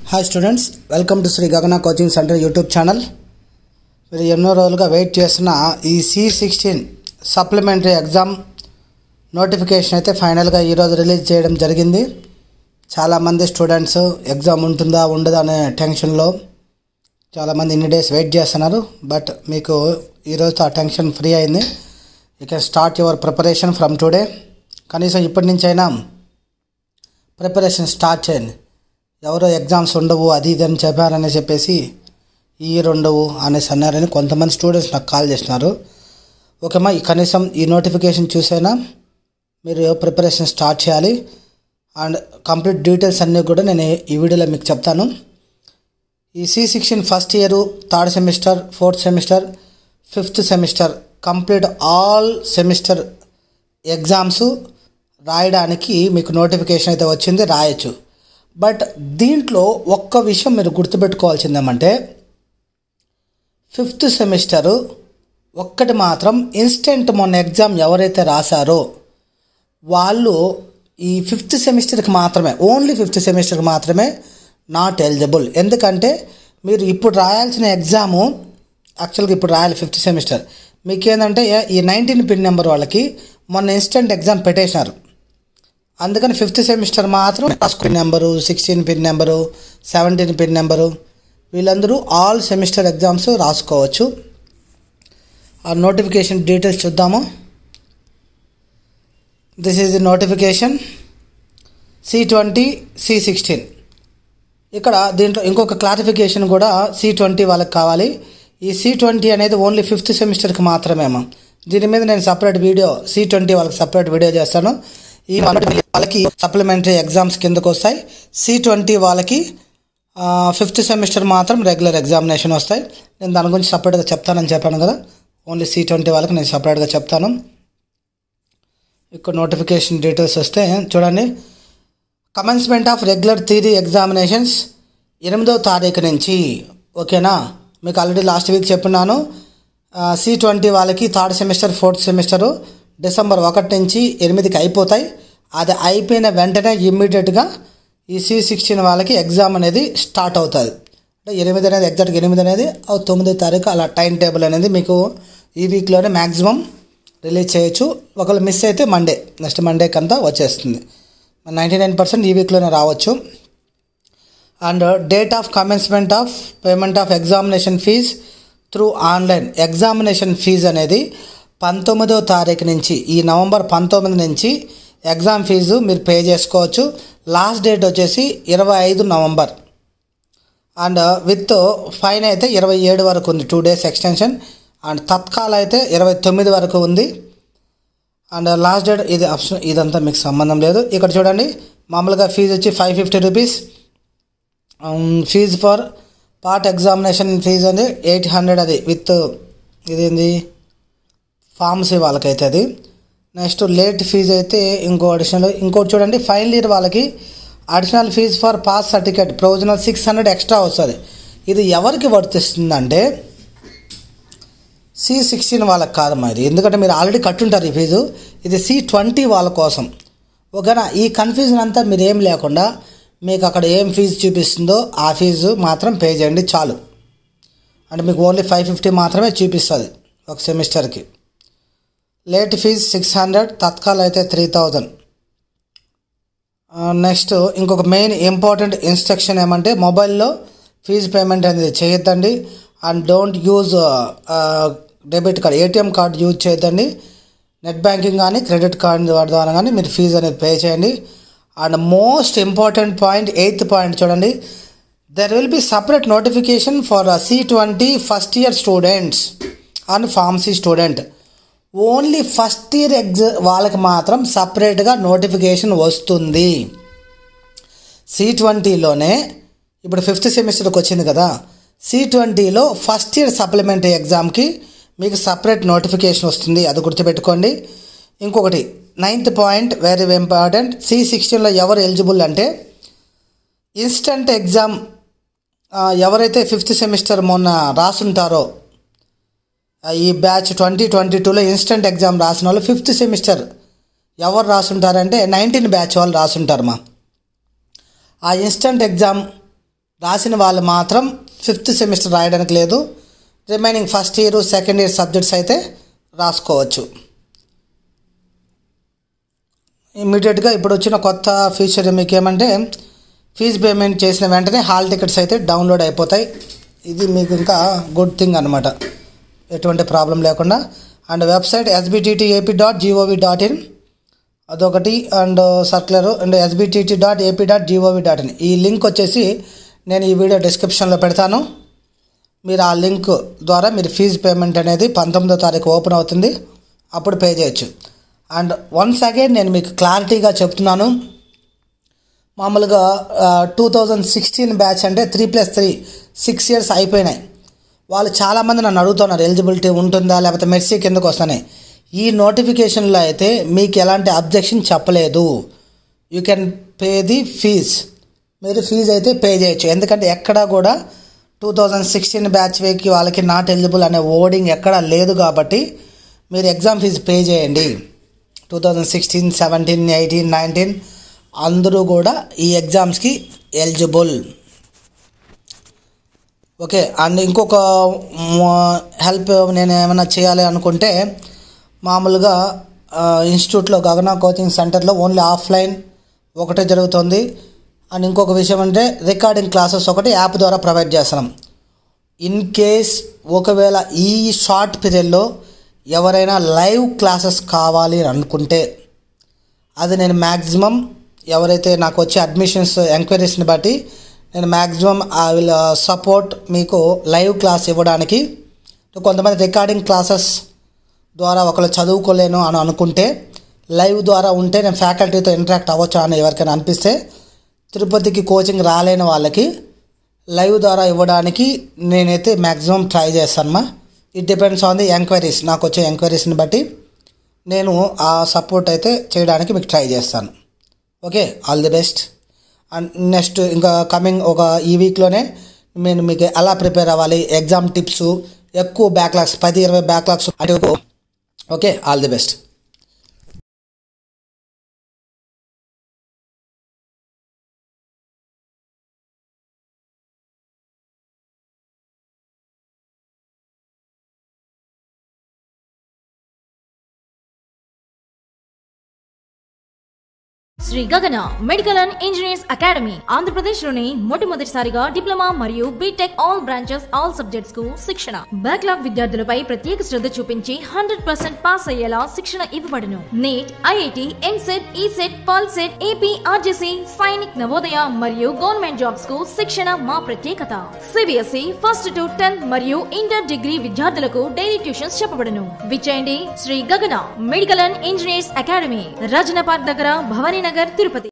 hi students welcome to Shri Gagana coaching centre YouTube channel మీరు ఎన్నో రోజులుగా వెయిట్ చేస్తున్న ఈ C sixteen supplementary exam notification అయితే ఫైనల్గా ఈరోజు రిలీజ్ చేయడం జరిగింది చాలామంది స్టూడెంట్స్ ఎగ్జామ్ ఉంటుందా ఉండదా అనే టెన్షన్లో చాలామంది ఇన్ని డేస్ వెయిట్ చేస్తున్నారు బట్ మీకు ఈరోజుతో ఆ టెన్షన్ ఫ్రీ అయింది you can start your preparation from today కనీసం ఇప్పటి నుంచి అయినా ప్రిపరేషన్ స్టార్ట్ చేయండి ఎవరో ఎగ్జామ్స్ ఉండవు అది ఇది అని చెప్పారని చెప్పేసి ఈ ఇయర్ ఉండవు అనేసి అన్నారని కొంతమంది స్టూడెంట్స్ నాకు కాల్ చేస్తున్నారు ఓకేమ్మా ఈ కనీసం ఈ నోటిఫికేషన్ చూసైనా మీరు ప్రిపరేషన్ స్టార్ట్ చేయాలి అండ్ కంప్లీట్ డీటెయిల్స్ అన్నీ కూడా నేను ఈ వీడియోలో మీకు చెప్తాను ఈ C sixteen first year third semester fourth semester fifth semester complete all semester exams రాయడానికి మీకు నోటిఫికేషన్ అయితే వచ్చింది రాయొచ్చు బట్ దీంట్లో ఒక్క విషయం మీరు గుర్తుపెట్టుకోవాల్సింది ఏమంటే ఫిఫ్త్ సెమిస్టరు ఒక్కటి మాత్రం ఇన్స్టెంట్ మొన్న ఎగ్జామ్ ఎవరైతే రాశారో వాళ్ళు ఈ ఫిఫ్త్ సెమిస్టర్కి మాత్రమే ఓన్లీ ఫిఫ్త్ సెమిస్టర్కి మాత్రమే నాట్ ఎలిజిబుల్ ఎందుకంటే మీరు ఇప్పుడు రాయాల్సిన ఎగ్జాము యాక్చువల్గా ఇప్పుడు రాయాలి ఫిఫ్త్ సెమిస్టర్ మీకు ఏంటంటే ఈ నైన్టీన్ పిన్ నెంబర్ వాళ్ళకి మొన్న ఇన్స్టెంట్ ఎగ్జామ్ పెట్టేసినారు అందుకని ఫిఫ్త్ సెమిస్టర్ మాత్రం pin number sixteen pin number seventeen pin number వీళ్ళందరూ ఆల్ సెమిస్టర్ ఎగ్జామ్స్ రాసుకోవచ్చు ఆ నోటిఫికేషన్ డీటెయిల్స్ చూద్దాము this is the notification C twenty C sixteen ఇక్కడ దీంట్లో ఇంకొక క్లారిఫికేషన్ కూడా సి ట్వంటీ వాళ్ళకి కావాలి ఈ సి ట్వంటీ అనేది ఓన్లీ ఫిఫ్త్ సెమిస్టర్కి మాత్రమేమో దీని మీద నేను సపరేట్ వీడియో సి ట్వంటీ వాళ్ళకి సపరేట్ వీడియో చేస్తాను ఈ వాళ్ళకి సప్లిమెంటరీ ఎగ్జామ్స్ కిందకు వస్తాయి సి ట్వంటీ వాళ్ళకి ఫిఫ్త్ సెమిస్టర్ మాత్రం రెగ్యులర్ ఎగ్జామినేషన్ వస్తాయి నేను దాని గురించి సపరేట్గా చెప్తానని చెప్పాను కదా ఓన్లీ సి ట్వంటీ వాళ్ళకి నేను సపరేట్గా చెప్తాను ఇక్కడ నోటిఫికేషన్ డీటెయిల్స్ వస్తే చూడండి commencement of regular theory examinations ఎనిమిదో తారీఖు నుంచి ఓకేనా మీకు ఆల్రెడీ లాస్ట్ వీక్ చెప్పినాను సి ట్వంటీ వాళ్ళకి third semester fourth semester December ఒకటి నుంచి ఎనిమిదికి అయిపోతాయి అది అయిపోయిన వెంటనే ఇమ్మీడియట్గా ఈ సి సిక్స్టీన్ వాళ్ళకి ఎగ్జామ్ అనేది స్టార్ట్ అవుతుంది అంటే ఎనిమిది అనేది ఎగ్జాక్ట్గా ఎనిమిది అనేది తొమ్మిదో తారీఖు అలా టైం టేబుల్ అనేది మీకు ఈ వీక్లోనే మ్యాక్సిమం రిలీజ్ చేయొచ్చు ఒకవేళ మిస్ అయితే మండే నెక్స్ట్ మండేకి అంతా వచ్చేస్తుంది నైంటీ నైన్ పర్సెంట్ ఈ వీక్లోనే రావచ్చు and date of commencement of payment of examination fee through online examination fee అనేది పంతొమ్మిదో తారీఖు నుంచి ఈ నవంబర్ పంతొమ్మిది నుంచి ఎగ్జామ్ ఫీజు మీరు పే చేసుకోవచ్చు లాస్ట్ డేట్ వచ్చేసి ఇరవై ఐదు నవంబర్ అండ్ విత్ ఫైన్ అయితే ఇరవై ఏడు వరకు ఉంది two days extension and tatkal అయితే ఇరవై తొమ్మిది వరకు ఉంది అండ్ లాస్ట్ డేట్ ఇది ఆప్షన్ ఇదంతా మీకు సంబంధం లేదు ఇక్కడ చూడండి మామూలుగా ఫీజు వచ్చి five fifty rupees fee for part examination fee అండి ఎయిట్ హండ్రెడ్ అది విత్ ఇదేంది ఫార్మసీ వాళ్ళకైతే అది నెక్స్ట్ లేట్ ఫీజు అయితే ఇంకో అడిషనల్ ఇంకోటి చూడండి ఫైనల్ ఇయర్ వాళ్ళకి additional fee for pass certificate provisional six hundred extra వస్తుంది ఇది ఎవరికి వర్తిస్తుందంటే సి సిక్స్టీన్ వాళ్ళకి కాదమ్మా ఇది ఎందుకంటే మీరు ఆల్రెడీ కట్టుంటారు ఈ ఫీజు ఇది సి ట్వంటీ వాళ్ళ కోసం ఓకేనా ఈ కన్ఫ్యూజన్ అంతా మీరు ఏం లేకుండా మీకు అక్కడ ఏం ఫీజు చూపిస్తుందో ఆ ఫీజు మాత్రం పే చేయండి చాలు అంటే మీకు ఓన్లీ ఫైవ్ ఫిఫ్టీ మాత్రమే చూపిస్తుంది ఒక సెమిస్టర్కి late fee six hundred tatkal అయితే త్రీ థౌజండ్ నెక్స్ట్ ఇంకొక మెయిన్ ఇంపార్టెంట్ ఇన్స్ట్రక్షన్ ఏమంటే మొబైల్లో ఫీజు పేమెంట్ అనేది చేయొద్దండి and don't use debit card ATM card use చేయొద్దండి నెట్ బ్యాంకింగ్ కానీ క్రెడిట్ కార్డ్ ద్వారా కానీ మీరు ఫీజు అనేది పే చేయండి and most important point eighth point చూడండి there will be separate notification for C twenty first year students and pharmacy student only first year ఎగ్జా వాళ్ళకి మాత్రం సపరేట్గా నోటిఫికేషన్ వస్తుంది సి ట్వంటీలోనే ఇప్పుడు ఫిఫ్త్ సెమిస్టర్కి వచ్చింది కదా సి ట్వంటీలో ఫస్ట్ ఇయర్ సప్లిమెంటరీ ఎగ్జామ్కి మీకు సపరేట్ నోటిఫికేషన్ వస్తుంది అది గుర్తుపెట్టుకోండి ఇంకొకటి ninth point very important C సిక్స్టీన్లో ఎవరు ఎలిజిబుల్ అంటే ఇన్స్టంట్ ఎగ్జామ్ ఎవరైతే ఫిఫ్త్ సెమిస్టర్ మొన్న రాసుంటారో ఈ బ్యాచ్ ట్వంటీ ట్వంటీ టూలో ఇన్స్టంట్ ఎగ్జామ్ రాసిన వాళ్ళు ఫిఫ్త్ సెమిస్టర్ ఎవరు రాసుంటారంటే నైన్టీన్ బ్యాచ్ వాళ్ళు రాసుంటారు మా ఆ ఇన్స్టంట్ ఎగ్జామ్ రాసిన వాళ్ళు మాత్రం ఫిఫ్త్ సెమిస్టర్ రాయడానికి లేదు remaining first year second year subjects అయితే రాసుకోవచ్చు ఇమ్మీడియట్గా ఇప్పుడు వచ్చిన కొత్త ఫీచర్ మీకు ఏమంటే ఫీజు పేమెంట్ చేసిన వెంటనే హాల్ టికెట్స్ అయితే డౌన్లోడ్ అయిపోతాయి ఇది మీకు ఇంకా గుడ్ థింగ్ అనమాట ఎటువంటి ప్రాబ్లం లేకుండా and website SBTT AP dot GOV dot in అదొకటి and circular and SBTT dot AP dot GOV dot in ఈ లింక్ వచ్చేసి నేను ఈ వీడియో డిస్క్రిప్షన్లో పెడతాను మీరు ఆ లింక్ ద్వారా మీరు ఫీజు పేమెంట్ అనేది పంతొమ్మిదో తారీఖు ఓపెన్ అవుతుంది అప్పుడు పే చేయొచ్చు అండ్ వన్స్ అగైన్ నేను మీకు క్లారిటీగా చెప్తున్నాను మామూలుగా టూ థౌజండ్ సిక్స్టీన్ బ్యాచ్ అంటే three plus three six years అయిపోయినాయి వాళ్ళు చాలామంది నన్ను అడుగుతున్నారు ఎలిజిబిలిటీ ఉంటుందా లేకపోతే మెర్సీ కిందకు వస్తానే ఈ నోటిఫికేషన్లో అయితే మీకు ఎలాంటి అబ్జెక్షన్ చెప్పలేదు you can pay the fee మీరు ఫీజు అయితే పే చేయొచ్చు ఎందుకంటే ఎక్కడా కూడా టూ థౌజండ్ సిక్స్టీన్ బ్యాచ్ వేకి వాళ్ళకి నాట్ ఎలిజిబుల్ అనే ఓడింగ్ ఎక్కడా లేదు కాబట్టి మీరు ఎగ్జామ్ ఫీజు పే చేయండి two thousand sixteen seventeen eighteen nineteen అందరూ కూడా ఈ ఎగ్జామ్స్కి ఎలిజిబుల్ ఓకే అండ్ ఇంకొక హెల్ప్ నేను ఏమైనా చేయాలి అనుకుంటే మామూలుగా ఇన్స్టిట్యూట్లో గగన కోచింగ్ సెంటర్లో ఓన్లీ ఆఫ్లైన్ ఒకటే జరుగుతుంది అండ్ ఇంకొక విషయం అంటే రికార్డింగ్ క్లాసెస్ ఒకటి యాప్ ద్వారా ప్రొవైడ్ చేస్తున్నాం ఇన్ కేస్ ఒకవేళ ఈ షార్ట్ పీరియడ్లో ఎవరైనా లైవ్ క్లాసెస్ కావాలి అని అనుకుంటే అది నేను మ్యాక్సిమం ఎవరైతే నాకు వచ్చే అడ్మిషన్స్ ఎంక్వైరీస్ని బట్టి నేను మ్యాక్సిమం ఐ విల్ సపోర్ట్ మీకు లైవ్ క్లాస్ ఇవ్వడానికి కొంతమంది రికార్డింగ్ క్లాసెస్ ద్వారా ఒకళ్ళు చదువుకోలేను అని అనుకుంటే లైవ్ ద్వారా ఉంటే నేను ఫ్యాకల్టీతో ఇంటరాక్ట్ అవ్వచ్చు అని ఎవరికైనా అనిపిస్తే తిరుపతికి కోచింగ్ రాలేని వాళ్ళకి లైవ్ ద్వారా ఇవ్వడానికి నేనైతే మ్యాక్సిమం ట్రై చేస్తానమ్మా it depends on the enquiries నాకు వచ్చే ఎంక్వైరీస్ని బట్టి నేను ఆ సపోర్ట్ అయితే చేయడానికి మీకు ట్రై చేస్తాను okay all the best and next ఇంకా కమింగ్ ఒక ఈ వీక్లోనే నేను మీకు ఎలా ప్రిపేర్ అవ్వాలి ఎగ్జామ్ టిప్స్ ఎక్కువ బ్యాక్లాగ్స్ పది ఇరవై బ్యాక్లాగ్స్ అంటే okay all the best Shri Gagana medical and engineers academy Andhra Pradesh లోని మొట్టమొదటిసారిగా డిప్లొమా మరియు BTech all branches all subjects కు శిక్షణ బ్యాక్లాగ్ విద్యార్థులపై ప్రత్యేక శ్రద్ధ చూపించి హండ్రెడ్ పర్సెంట్ పాస్ అయ్యేలా శిక్షణ ఇవ్వబడును నీట్ ఐఐటి ఎన్సెట్ ECET POLYCET AP RJC Sainik Navodaya మరియు గవర్నమెంట్ జాబ్స్ కు శిక్షణ మా ప్రత్యేకత సిబిఎస్ఈ ఫస్ట్ టు టెన్త్ మరియు ఇంటర్ డిగ్రీ విద్యార్థులకు డైలీ ట్యూషన్స్ చెప్పబడును విచేయండి Shri Gagana medical and engineers academy Rajana park దగ్గర భవానీ నగర్ తిరుపతి